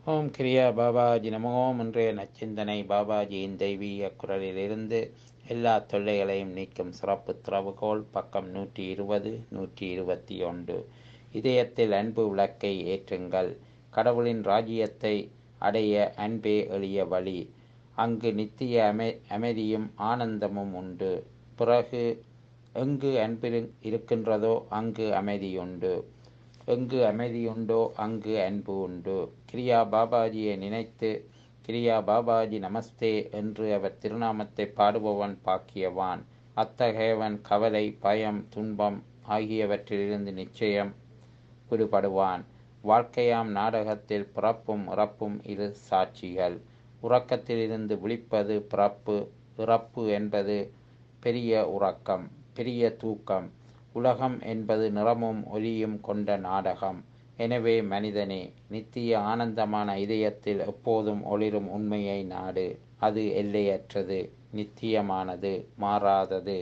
ஓம் கிரியா பாபாஜி நமோம் இன்றைய நச்சிந்தனை பாபாஜியின் தெய்வீக குரலிலிருந்து எல்லா தொல்லைகளையும் நீக்கும் சிறப்பு திறவுகோல் பக்கம் நூற்றி இருபது நூற்றி இருபத்தி ஒன்று இதயத்தில் அன்பு விளக்கை ஏற்றுங்கள் கடவுளின் ராஜ்யத்தை அடைய அன்பே எளிய வழி அங்கு நித்திய அமை அமைதியும் ஆனந்தமும் உண்டு பிறகு எங்கு அன்பு இருக்கின்றதோ அங்கு அமைதியுண்டு எங்கு அமைதியுண்டோ அங்கு அன்பு உண்டு கிரியா பாபாஜியை நினைத்து கிரியா பாபாஜி நமஸ்தே என்று அவர் திருநாமத்தை பாடுபவன் பாக்கியவான் அத்தகையவன் கவலை பயம் துன்பம் ஆகியவற்றிலிருந்து நிச்சயம் விடுபடுவான் வாழ்க்கையாம் நாடகத்தில் பிறப்பும் இறப்பும் இரு சாட்சிகள் உறக்கத்திலிருந்து விழிப்பது பிறப்பு இறப்பு என்பது பெரிய உறக்கம் பெரிய தூக்கம் உலகம் என்பது நிறமும் ஒலியும் கொண்ட நாடகம் எனவே மனிதனே நித்திய ஆனந்தமான இதயத்தில் எப்போதும் ஒளிரும் உண்மையை நாடு அது எல்லையற்றது நித்தியமானது மாறாதது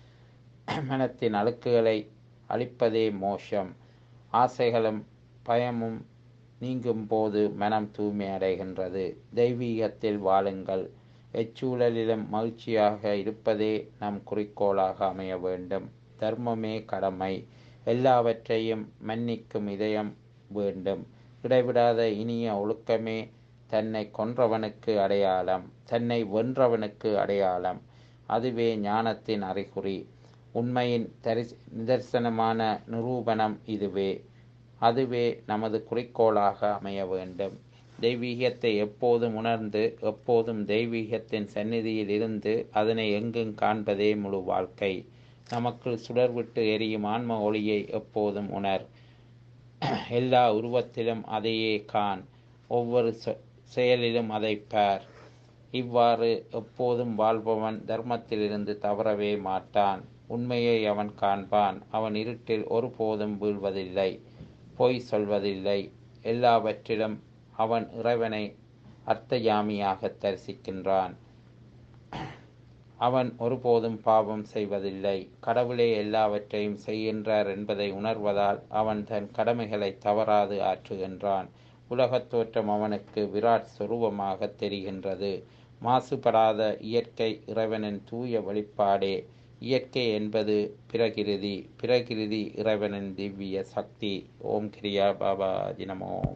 மனத்தின் அழுக்குகளை அழிப்பதே மோஷம் ஆசைகளும் பயமும் நீங்கும் போது மனம் தூய்மை அடைகின்றது தெய்வீகத்தில் வாழுங்கள் எச்சூழலிலும் மகிழ்ச்சியாக இருப்பதே நம் குறிக்கோளாக அமைய வேண்டும் தர்மமே கடமை எல்லாவற்றையும் மன்னிக்கும் இதயம் வேண்டும் இடைவிடாத இனிய ஒழுக்கமே தன்னை கொன்றவனுக்கு அடையாளம் தன்னை வென்றவனுக்கு அடையாளம் அதுவே ஞானத்தின் அறிகுறி உண்மையின் தரி நிதர்சனமான நிரூபணம் இதுவே அதுவே நமது குறிக்கோளாக அமைய வேண்டும் தெய்வீகத்தை எப்போதும் உணர்ந்து எப்போதும் தெய்வீகத்தின் சந்நிதியில் இருந்து அதனை எங்கும் காண்பதே முழு வாழ்க்கை நமக்குள் சுடர்விட்டு எரியும் ஆன்ம ஒளியை எப்போதும் உணர் எல்லா உருவத்திலும் அதையே காண் ஒவ்வொரு செயலிலும் அதை பார் இவ்வாறு எப்போதும் வாழ்பவன் தர்மத்திலிருந்து தவறவே மாட்டான் உண்மையை அவன் காண்பான் அவன் இருட்டில் ஒருபோதும் வீழ்வதில்லை பொய் சொல்வதில்லை எல்லாவற்றிலும் அவன் இறைவனை அர்த்தயாமியாக தரிசிக்கின்றான் அவன் ஒருபோதும் பாவம் செய்வதில்லை கடவுளே எல்லாவற்றையும் செய்கின்றார் என்பதை உணர்வதால் அவன் தன் கடமைகளை தவறாது ஆற்றுகின்றான் உலகத் தோற்றம் அவனுக்கு விராட் சொரூபமாக தெரிகின்றது மாசுபடாத இயற்கை இறைவனின் தூய வெளிப்பாடே இயற்கை என்பது பிரகிருதி பிரகிருதி இறைவனின் திவ்ய சக்தி ஓம் கிரியா பாபா தினமோ